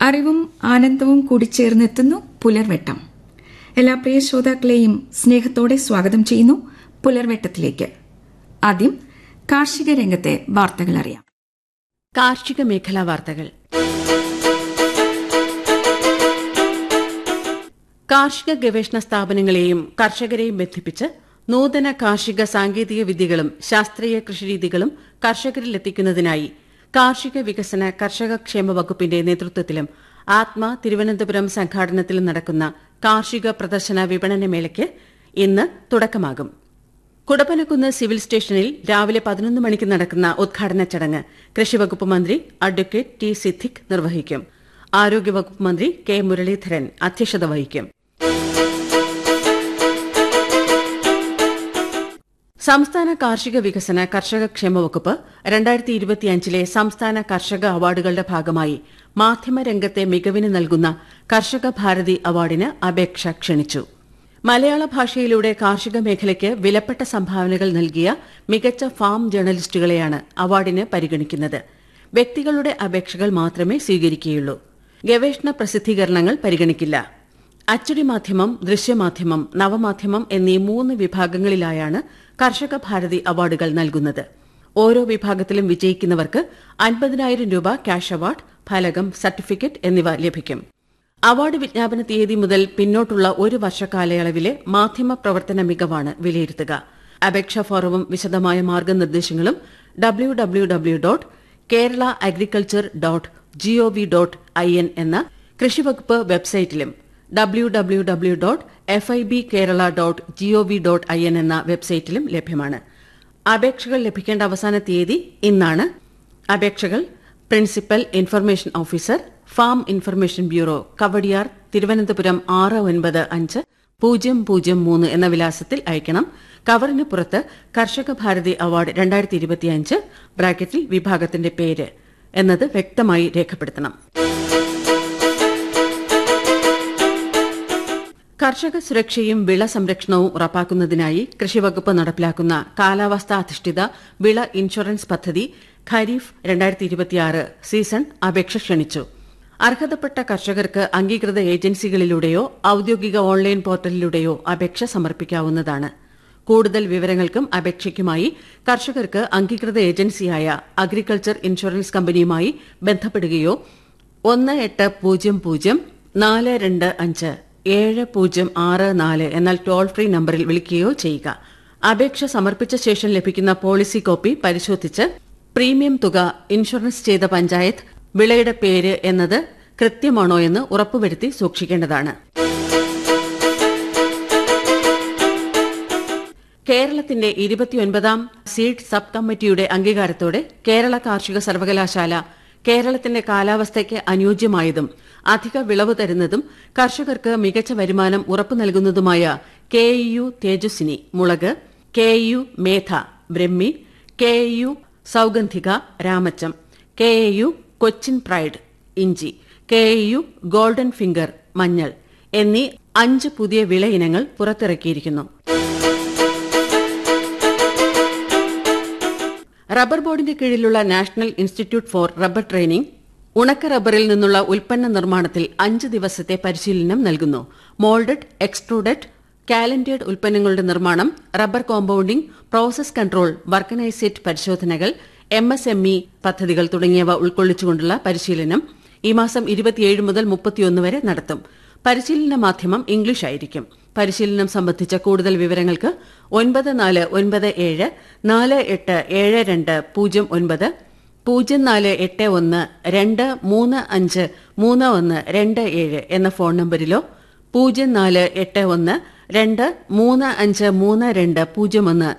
അറിവും ആനന്ദവും കൂടിച്ചേർന്നെത്തുന്നു പുലർവെട്ടം എല്ലാ പ്രിയ ശ്രോതാക്കളെയും സ്നേഹത്തോടെ സ്വാഗതം ചെയ്യുന്നു പുലർവെട്ടത്തിലേക്ക് ആദ്യം കാർഷിക രംഗത്തെ വാർത്തകൾ അറിയാം കാർഷിക മേഖലാ വാർത്തകൾ കാർഷിക ഗവേഷണ സ്ഥാപനങ്ങളെയും കർഷകരെയും ബന്ധിപ്പിച്ച് നൂതന കാർഷിക സാങ്കേതിക വിദ്യകളും ശാസ്ത്രീയ കൃഷിരീതികളും കർഷകരിലെത്തിക്കുന്നതിനായി കാർഷിക വികസന കർഷക ക്ഷേമ വകുപ്പിന്റെ നേതൃത്വത്തിലും ആത്മ തിരുവനന്തപുരം സംഘാടനത്തിലും നടക്കുന്ന കാർഷിക പ്രദർശന വിപണന മേളയ്ക്ക് ഇന്ന് തുടക്കമാകും കുടപ്പനക്കുന്ന് സിവിൽ സ്റ്റേഷനിൽ രാവിലെ പതിനൊന്ന് മണിക്ക് നടക്കുന്ന ഉദ്ഘാടന ചടങ്ങ് കൃഷിവകുപ്പ് മന്ത്രി അഡ്വക്കേറ്റ് ടി സിദ്ദിഖ് നിർവഹിക്കും ആരോഗ്യവകുപ്പ് മന്ത്രി കെ മുരളീധരൻ അധ്യക്ഷത വഹിക്കും സംസ്ഥാന കാർഷിക വികസന കർഷക ക്ഷേമ വകുപ്പ് രണ്ടായിരത്തി ഇരുപത്തിയഞ്ചിലെ സംസ്ഥാന കർഷക അവാർഡുകളുടെ ഭാഗമായി മാധ്യമരംഗത്തെ മികവിന് നൽകുന്ന കർഷക ഭാരതി അവാർഡിന് അപേക്ഷ ക്ഷണിച്ചു മലയാള ഭാഷയിലൂടെ കാർഷിക മേഖലയ്ക്ക് വിലപ്പെട്ട സംഭാവനകൾ നൽകിയ മികച്ച ഫാം ജേർണലിസ്റ്റുകളെയാണ് അവാർഡിന് പരിഗണിക്കുന്നത് വ്യക്തികളുടെ അപേക്ഷകൾ മാത്രമേ സ്വീകരിക്കുകയുള്ളൂ ഗവേഷണ പ്രസിദ്ധീകരണങ്ങൾ പരിഗണിക്കില്ല അച്ചടി മാധ്യമം ദൃശ്യമാധ്യമം നവമാധ്യമം എന്നീ മൂന്ന് വിഭാഗങ്ങളിലായാണ് കർഷക ഭാരതി അവാർഡുകൾ നൽകുന്നത് ഓരോ വിഭാഗത്തിലും വിജയിക്കുന്നവർക്ക് അൻപതിനായിരം രൂപ ക്യാഷ് അവാർഡ് ഫലകം സർട്ടിഫിക്കറ്റ് എന്നിവ ലഭിക്കും അവാർഡ് വിജ്ഞാപന തീയതി മുതൽ പിന്നോട്ടുള്ള ഒരു വർഷക്കാലയളവിലെ മാധ്യമ പ്രവർത്തന മികവാണ് വിലയിരുത്തുക അപേക്ഷാ ഫോറവും വിശദമായ മാർഗനിർദ്ദേശങ്ങളും W W W dot Kerala agriculture dot G O V dot I N എന്ന കൃഷിവകുപ്പ് വെബ്സൈറ്റിലും W W W dot F I B Kerala dot G O V dot I N എന്ന വെബ്സൈറ്റിലും ലഭ്യമാണ് അപേക്ഷകൾ ലഭിക്കേണ്ട അവസാന തീയതി ഇന്നാണ് അപേക്ഷകൾ principal information officer farm information bureau Kawdiar Thiruvananthapuram ആറ് ഒൻപത് അഞ്ച് പൂജ്യം പൂജ്യം മൂന്ന് എന്ന വിലാസത്തിൽ അയക്കണം കവറിന് പുറത്ത് കർഷക ഭാരതി അവാർഡ് രണ്ടായിരത്തി ഇരുപത്തിയഞ്ച് ബ്രാക്കറ്റിൽ വിഭാഗത്തിന്റെ പേര് എന്നത് വ്യക്തമായി രേഖപ്പെടുത്തണം കർഷക സുരക്ഷയും വിള സംരക്ഷണവും ഉറപ്പാക്കുന്നതിനായി കൃഷിവകുപ്പ് നടപ്പിലാക്കുന്ന കാലാവസ്ഥാ അധിഷ്ഠിത വിള ഇൻഷുറൻസ് പദ്ധതി ഖരീഫ് രണ്ടായിരത്തി ഇരുപത്തിയാറ് സീസൺ അപേക്ഷ ക്ഷണിച്ചു അർഹതപ്പെട്ട കർഷകർക്ക് അംഗീകൃത ഏജൻസികളിലൂടെയോ ഔദ്യോഗിക ഓൺലൈൻ പോർട്ടലിലൂടെയോ അപേക്ഷ സമർപ്പിക്കാവുന്നതാണ് കൂടുതൽ വിവരങ്ങൾക്കും അപേക്ഷയ്ക്കുമായി കർഷകർക്ക് അംഗീകൃത ഏജൻസിയായ അഗ്രികൾച്ചർ ഇൻഷുറൻസ് കമ്പനിയുമായി ബന്ധപ്പെടുകയോ ഒന്ന് എട്ട് പൂജ്യം പൂജ്യം നാല് രണ്ട് അഞ്ച് ഏഴ് പൂജ്യം ആറ് നാല് എന്നാൽ ടോൾ ഫ്രീ നമ്പറിൽ വിളിക്കുകയോ ചെയ്യുക അപേക്ഷ സമർപ്പിച്ച ശേഷം ലഭിക്കുന്ന പോളിസി കോപ്പി പരിശോധിച്ച് പ്രീമിയം തുക ഇൻഷുറൻസ് ചെയ്ത പഞ്ചായത്ത് വിളയുടെ പേര് എന്നത് കൃത്യമാണോ എന്ന് ഉറപ്പുവരുത്തി സൂക്ഷിക്കേണ്ടതാണ് കേരളത്തിന്റെ ഇരുപത്തിയൊൻപതാം സീഡ് സബ് കമ്മിറ്റിയുടെ അംഗീകാരത്തോടെ കേരള കാർഷിക സർവകലാശാല കേരളത്തിന്റെ കാലാവസ്ഥയ്ക്ക് അനുയോജ്യമായതും അധിക വിളവ് തരുന്നതും കർഷകർക്ക് മികച്ച വരുമാനം ഉറപ്പു നൽകുന്നതുമായ കെ യു തേജസ്വിനി മുളക് കെ യു മേധ ബ്രഹ്മി കെ യു സൌഗന്ധിക രാമച്ചം കെ യു കൊച്ചിൻ പ്രൈഡ് ഇഞ്ചി കെ യു ഗോൾഡൻ ഫിംഗർ മഞ്ഞൾ എന്നീ അഞ്ച് പുതിയ വിള ഇനങ്ങൾ പുറത്തിറക്കിയിരിക്കുന്നു റബ്ബർ ബോർഡിന്റെ കീഴിലുള്ള national institute for rubber training ഉണക്ക റബ്ബറിൽ നിന്നുള്ള ഉൽപ്പന്ന നിർമ്മാണത്തിൽ അഞ്ച് ദിവസത്തെ പരിശീലനം നൽകുന്നു മോൾഡഡ് എക്സ്ട്രൂഡഡ് കാലൻഡേഡ് ഉൽപ്പന്നങ്ങളുടെ നിർമ്മാണം rubber compounding process control vulcanisate പരിശോധനകൾ എം എസ് എം ഇ പദ്ധതികൾ തുടങ്ങിയവ ഉൾക്കൊള്ളിച്ചുകൊണ്ടുള്ള പരിശീലനം ഈ മാസം ഇരുപത്തിയേഴ് മുതൽ മുപ്പത്തിയൊന്ന് വരെ നടത്തും പരിശീലന മാധ്യമം ഇംഗ്ലീഷ് ആയിരിക്കും പരിശീലനം സംബന്ധിച്ച കൂടുതൽ വിവരങ്ങൾക്ക് ഒൻപത് നാല് ഒൻപത് ഏഴ് നാല് എട്ട് ഏഴ് രണ്ട് പൂജ്യം ഒൻപത് പൂജ്യം നാല് എട്ട് ഒന്ന് രണ്ട് മൂന്ന് അഞ്ച് മൂന്ന് ഒന്ന് രണ്ട് ഏഴ് എന്ന ഫോൺ നമ്പരിലോ പൂജ്യം നാല് എട്ട് ഒന്ന് രണ്ട് മൂന്ന് അഞ്ച് മൂന്ന് രണ്ട് പൂജ്യം ഒന്ന്